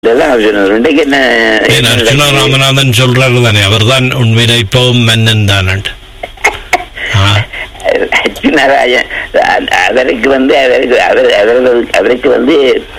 இதெல்லாம் அவர் சொன்னது இன்றைக்கு என்ன ஏன் அர்ச்சுனா ராமநாதன் சொல்றாரு தானே அவர்தான் உண்மையில இப்பவும் மன்னன் தானண்ட் அர்ஜுனராஜன் அ- அவருக்கு வந்து அவருக்கு அவர் அவர்களுக்கு அவருக்கு வந்து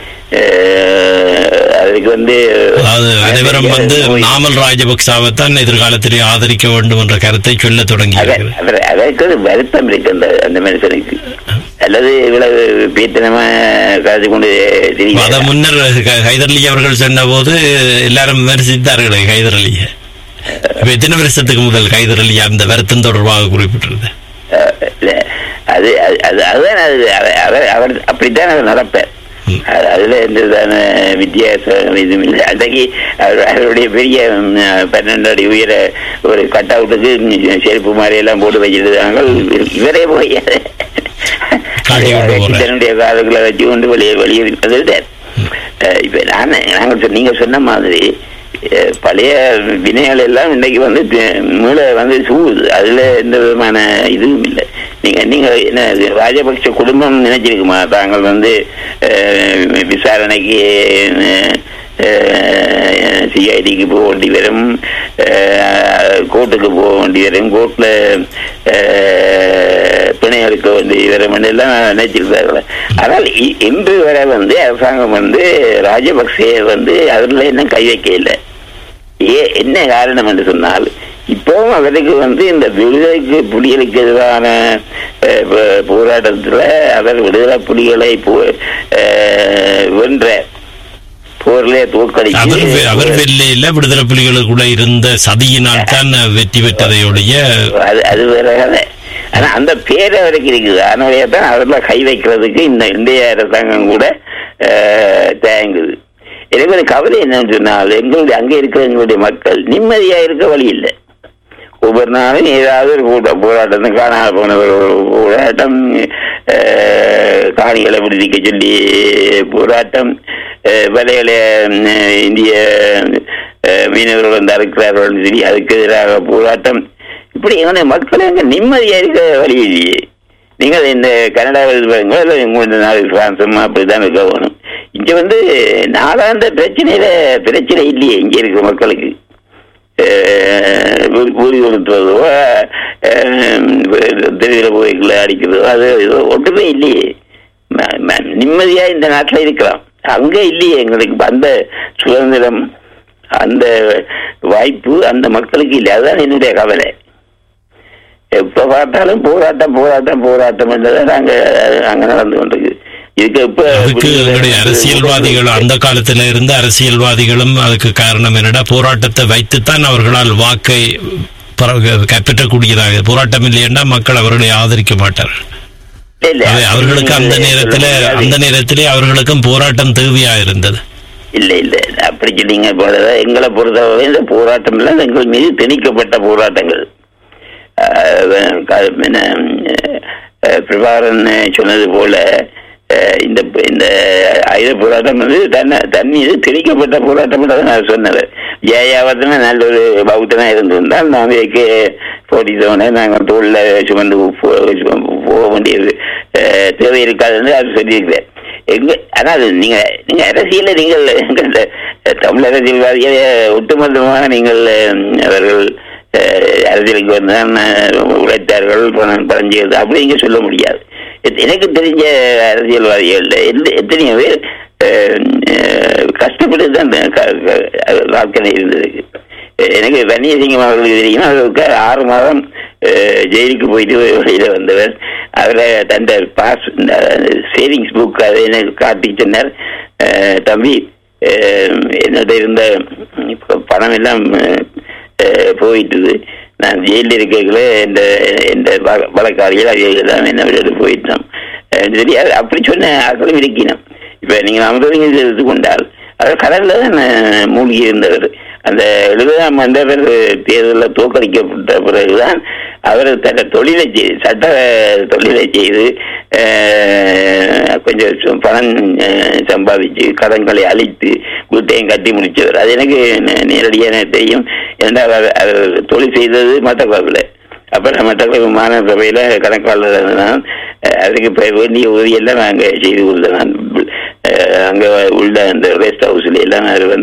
அஹ், அவருக்கு வந்து அதாவது அனைவரும் வந்து நாமல் ராஜபக்சாவைத்தான் எதிர்காலத்திலே ஆதரிக்க வேண்டும் என்ற கருத்தை சொல்ல தொடங்கி அவர் இருக்கிறது. அவர் அவருக்கு ஒரு வருத்தம் இருக்கு அந்த அந்த மனுஷனுக்கு அல்லது இவ்வளவு பீத்தனமா கருதி கொண்டு அத தெரியும் முன்னர் க- ஹைதர் அலி அவர்கள் சொன்ன போது எல்லாரும் விமர்சித்தார்களே ஹைதர் அலியை இப்ப எத்தனை வருஷத்துக்கு முதல் ஹைதர் அலி அந்த வருத்தம் தொடர்பாக குறிப்பிட்டிருந்த அது அது அது- அதுதான் அது அவர் அவர் அவர் அப்படித்தான் அவர் நடப்பார் அது- அதுல எந்த விதமான வித்தியாசம் இதுவும் இல்லை அன்றைக்கு அவர் அவருடைய பெரிய ம், பன்னெண்டு அடி உயர ஒரு கட் அவுட்டுக்கு செருப்பு மாதிரி எல்லாம் போட்டு வச்சிருந்தாங்க இவரே போய் காட்டி கொண்டு போறார். தன்னுடைய காதுகளை வச்சு கொண்டு வெளியே வெளியே வந்துட்டார் இப்ப நான் நாங்கள் சொ- நீங்க சொன்ன மாதிரி அஹ், பழைய வினைகள் எல்லாம் இன்னைக்கு வந்து தி- மீள வந்து சூழுது அதுல எந்த விதமான இதுவும் இல்லை நீங்க நீங்க என்ன இது ராஜபக்ஷ குடும்பம் நினைச்சிருக்குமா தாங்கள் வந்து அஹ், விசாரணைக்கு சிஐடிக்கு போக வேண்டி வரும் கோர்ட்டுக்கு போக வேண்டி வரும் கோர்ட்ல பிணை எடுக்க வேண்டி வரும் எல்லாம் நினைச்சிருக்கார்கள் ஆனால் இ- இன்று வரை வந்து அரசாங்கம் வந்து ராஜபக்சே வந்து அதில் என்ன கை வைக்க இல்லை ஏ என்ன காரணம் என்று சொன்னால் இப்பவும் அவருக்கு வந்து இந்த விடுதலைக்கு புலிகளுக்கு எதிரான அஹ், போ- போராட்டத்துல அவர் விடுதலை புலிகளை போ- அஹ், வென்ற போரிலே அவர் தோற்கடிச்சு வெ- அவர் வெள்ளையில விடுதலை புலிகளுக்குள்ள இருந்த சதியினால் தான் வெற்றி பெற்றதையுடைய அது அது வேற கதை ஆனா அந்த பேர் அவருக்கு இருக்குது அதனாலேயே தான் அதில் கை வைக்கிறதுக்கு இந்த இந்திய அரசாங்கம் கூட அஹ், தயங்குது எனக்கு ஒரு கவலை என்னன்னு சொன்னால் எங்களுடைய அங்கே இருக்கிற எங்களுடைய மக்கள் நிம்மதியா இருக்க வழி இல்லை ஒவ்வொரு நாளும் ஏதாவது ஒரு கூட்டம் போராட்டம் காணாத போன ஒரு போராட்டம் அஹ், காணிகளை விடுவிக்க சொல்லி போராட்டம் அஹ், வலைகளை ம், இந்திய அஹ், மீனவர்கள் வந்து அறுக்கிறார்கள் சொல்லி அதுக்கு எதிராக போராட்டம் இப்படி எங்களுடைய மக்கள் அங்கே நிம்மதியா இருக்க வழி இல்லையே நீங்கள் இந்த கனடாவில் பாருங்க இல்லை உங்களுடைய நாடு பிரான்சும் அப்படிதான் இருக்க வேணும் இங்க வந்து நாளாந்த பிரச்சனையில பிரச்சனை இல்லையே இங்க இருக்கிற மக்களுக்கு ஊறி கொடுத்துவதோ தெருவில் போய்க்குள்ள அடிக்கிறதோ அது இதோ ஒன்றுமே இல்லையே ம- ம- நிம்மதியா இந்த நாட்டில் இருக்கலாம் அங்க இல்லையே எங்களுக்கு அந்த சுதந்திரம் அந்த வாய்ப்பு அந்த மக்களுக்கு இல்லை அதுதான் என்னுடைய கவலை எப்ப பார்த்தாலும் போராட்டம் போராட்டம் போராட்டம் என்றதை நாங்க அங்க நடந்து கொண்டிருக்கு இதுக்கு எப்ப அதுக்கு எங்களுடைய அரசியல்வாதிகள் அந்த காலத்துல இருந்த அரசியல்வாதிகளும் அதுக்கு காரணம் என்னடா போராட்டத்தை வைத்துத்தான் அவர்களால் வாக்கை பர- கைப்பற்றக்கூடியதாக போராட்டம் இல்லையென்றா மக்கள் அவர்களை ஆதரிக்க மாட்டார்கள் இல்ல, இல்ல, அவை அவர்களுக்கு அந்த சொல்ல நேரத்துல முடியாது. அந்த நேரத்திலே அவர்களுக்கும் போராட்டம் தேவையா இருந்தது இல்ல இல்ல அப்படி சொன்னீங்க போலதான் எங்களை பொறுத்தவரை இந்த போராட்டம் எல்லாம் எங்கள் மீது திணிக்கப்பட்ட போராட்டங்கள் ஆஹ் க- என்ன, அஹ் பிரபாகரன் சொன்னது போல அஹ் இந்த இந்த ஆயுத போராட்டம் வந்து தன்னை தன் மீது திணிக்கப்பட்ட போராட்டம் தான் நான் சொன்னவர் ஜெயாவத்தன நல்ல ஒரு பௌத்தனா இருந்திருந்தால் நான் இதுக்கு போட்டி செவனை நாங்கள் தோல்ல சுமந்து போ- சுமந்து போக வேண்டியது அஹ் தேவை இருக்காதுன்னு அது சொல்லியிருக்கிறேன் எங்க ஆனால் நீங்க நீங்க அரசியல நீங்கள் எங்கள் தமிழ் அரசியல்வாதிகளை ஒட்டுமொத்தமாக நீங்கள் உம், அவர்கள் அஹ், அரசியலுக்கு வந்துதான் அஹ், உழைத்தார்கள் பணம் பணம் செய்வது அப்படி இங்க சொல்ல முடியாது எத்- எனக்கு தெரிஞ்ச அரசியல்வாதிகள் எந்த- எத்தனையோ பேர் அஹ், அஹ், கஷ்டப்பட்டு தான் இந்த க- க- வாழ்க்கை இருந்தது எனக்கு வன்னியசிங்கம் அவர்களுக்கு தெரியும் அவருக்கு ஆறு மாதம் அஹ், ஜெயிலுக்கு போயிட்டு வெளியில வந்தவர் அவரை தந்த பாஸ் சேவிங்ஸ் புக் அதை எனக்கு காட்டி சொன்னார் அஹ், தம்பி அஹ், என்னோட இருந்த இப்ப பணம் எல்லாம் அஹ், போயிட்டுது நான் ஜெயிலில் இருக்கல இந்த இந்த வ- வழக்காரிகள் அவைகள் எல்லாம் என்ன விட்டு போயிட்டோம் அஹ், சரி அது அப்படி சொன்ன ஆக்களும் இருக்கணும் இப்ப நீங்க அமுதலிங்க எடுத்துக்கொண்டால் அவர் கடல்ல தான் அஹ், மூழ்கி இருந்தவர் அந்த எழுபதாம் ஆண்டு அவர் தேர்தலில் தோற்கடிக்கப்பட்ட பிறகுதான் அவர் தன்னை தொழிலை செய்து சட்ட தொழிலை செய்து அஹ், கொஞ்சம் சு- பணம் அஹ், சம்பாதிச்சு கடன்களை அழித்து வீட்டையும் கட்டி முடிச்சவர் அது எனக்கு நே- நேரடியா எனக்கு தெரியும் என்றால் அவர் அவர் தொழில் செய்தது மட்டக்களப்பில் அப்புறம் மட்டக்களப்பு மாநகர சபையில கணக்காளர் நான் அஹ், அதுக்கு இப்ப வேண்டிய உதவியெல்லாம் நாங்கள் செய்து கொடுத்தோம் நான் அஹ், அங்க உள்ள அந்த ரெஸ்ட் ஹவுஸ்ல எல்லாம் அவர் வந்து